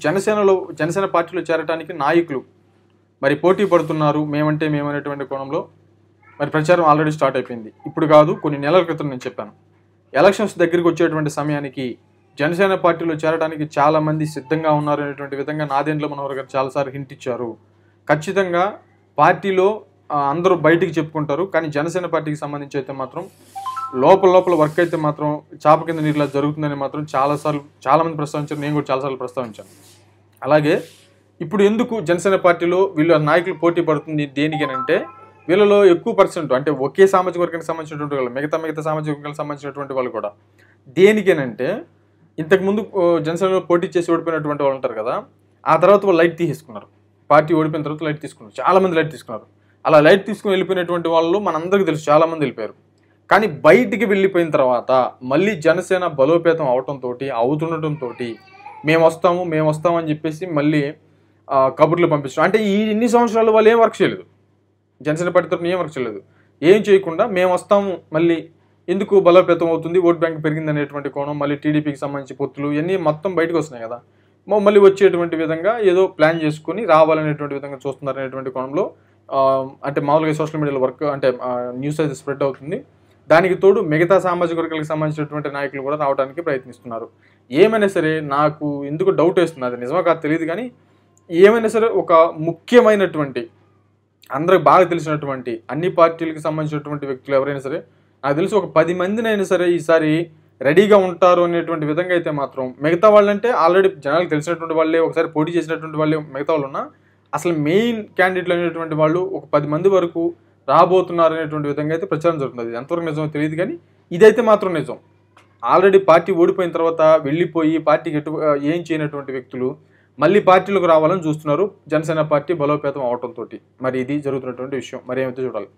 జనసేనలో జనసేన పార్టీలో చేరడానికి నాయకులు మరి పోటీ పడుతున్నారు మేమంటే మేమనేటువంటి కోణంలో మరి ప్రచారం ఆల్రెడీ స్టార్ట్ అయిపోయింది ఇప్పుడు కాదు కొన్ని నెలల క్రితం నేను చెప్పాను ఎలక్షన్స్ దగ్గరికి వచ్చేటువంటి సమయానికి జనసేన పార్టీలో చేరడానికి చాలా మంది సిద్ధంగా ఉన్నారు అనేటువంటి విధంగా నాదేంద్ర మనోహర్ గారు చాలాసార్లు హింట్ ఇచ్చారు ఖచ్చితంగా పార్టీలో ఆ, అందరూ బయటికి చెప్పుకుంటారు కానీ జనసేన పార్టీకి సంబంధించి అయితే మాత్రం లోపల లోపల వర్క్ అయితే మాత్రం చాప కింద నీరులా జరుగుతుందని మాత్రం చాలాసార్లు చాలామంది ప్రస్తావించారు నేను కూడా చాలాసార్లు ప్రస్తావించాను అలాగే ఇప్పుడు ఎందుకు జనసేన పార్టీలో వీళ్ళ నాయకులు పోటీ పడుతుంది దేనికనంటే వీళ్ళలో ఎక్కువ పర్సెంట్ అంటే ఒకే సామాజిక వర్గానికి సంబంధించినటువంటి వాళ్ళు మిగతా మిగతా సామాజిక వర్గానికి సంబంధించినటువంటి వాళ్ళు కూడా దేనికేనంటే ఇంతకుముందు ఓ, జనసేనలో పోటీ చేసి ఓడిపోయినటువంటి వాళ్ళు ఉంటారు కదా ఆ తర్వాత వాళ్ళు లైట్ తీసేసుకున్నారు పార్టీ ఓడిపోయిన తర్వాత లైట్ తీసుకున్నారు చాలా మంది లైట్ తీసుకున్నారు అలా లైట్ తీసుకుని వెళ్ళిపోయినటువంటి వాళ్ళు మనందరికీ తెలుసు చాలా మంది వెళ్ళిపోయారు కానీ బయటికి వెళ్ళిపోయిన తర్వాత మళ్ళీ జనసేన బలోపేతం అవటంతో అవుతుండటంతో మేము వస్తాము మేము వస్తాము అని చెప్పేసి మళ్ళీ ఆ, కబుర్లు పంపించడం అంటే ఈ ఇన్ని సంవత్సరాలు వాళ్ళు ఏం వర్క్ చేయలేదు జనసేన పార్టీ తరఫున ఏం వర్క్ చేయలేదు ఏం చేయకుండా మేము వస్తాము మళ్ళీ ఎందుకు బలోపేతం అవుతుంది ఓట్ బ్యాంక్ పెరిగింది అనేటువంటి కోణం మళ్ళీ టీడీపీకి సంబంధించి పొత్తులు ఇవన్నీ మొత్తం బయటకు వస్తున్నాయి కదా మ- మళ్ళీ వచ్చేటువంటి విధంగా ఏదో ప్లాన్ చేసుకుని రావాలనేటువంటి విధంగా చూస్తున్నారు అనేటువంటి కోణంలో ఆ, అంటే మామూలుగా సోషల్ మీడియాలో వర్క్ అంటే న్యూస్ అయితే స్ప్రెడ్ అవుతుంది దానికి తోడు మిగతా సామాజిక వర్గాలకు సంబంధించినటువంటి నాయకులు కూడా రావడానికి ప్రయత్నిస్తున్నారు ఏమైనా సరే నాకు ఎందుకు డౌట్ వేస్తుంది అది నిజమా కాదు తెలియదు కానీ ఏమైనా సరే ఒక ముఖ్యమైనటువంటి అందరికి బాగా తెలిసినటువంటి అన్ని పార్టీలకు సంబంధించినటువంటి వ్యక్తులు ఎవరైనా సరే నాకు తెలిసి ఒక పది మందినైనా సరే ఈసారి రెడీగా ఉంటారు అనేటువంటి విధంగా అయితే మాత్రం మిగతా వాళ్ళంటే ఆల్రెడీ జనాలకు తెలిసినటువంటి వాళ్ళే ఒకసారి పోటీ చేసినటువంటి వాళ్ళే మిగతా వాళ్ళు ఉన్నా అసలు మెయిన్ క్యాండిడేట్లు అనేటువంటి వాళ్ళు ఒక పది మంది వరకు రాబోతున్నారు అనేటువంటి విధంగా అయితే ప్రచారం జరుగుతుంది అది ఎంతవరకు నిజమో తెలియదు కానీ ఇదైతే మాత్రం నిజం ఆల్రెడీ పార్టీ ఓడిపోయిన తర్వాత వెళ్ళిపోయి పార్టీకి ఎటు ఏం చేయనటువంటి వ్యక్తులు మళ్ళీ పార్టీలోకి రావాలని చూస్తున్నారు జనసేన పార్టీ బలోపేతం అవటంతో మరి ఇది జరుగుతున్నటువంటి విషయం మరి ఏమైతే చూడాలి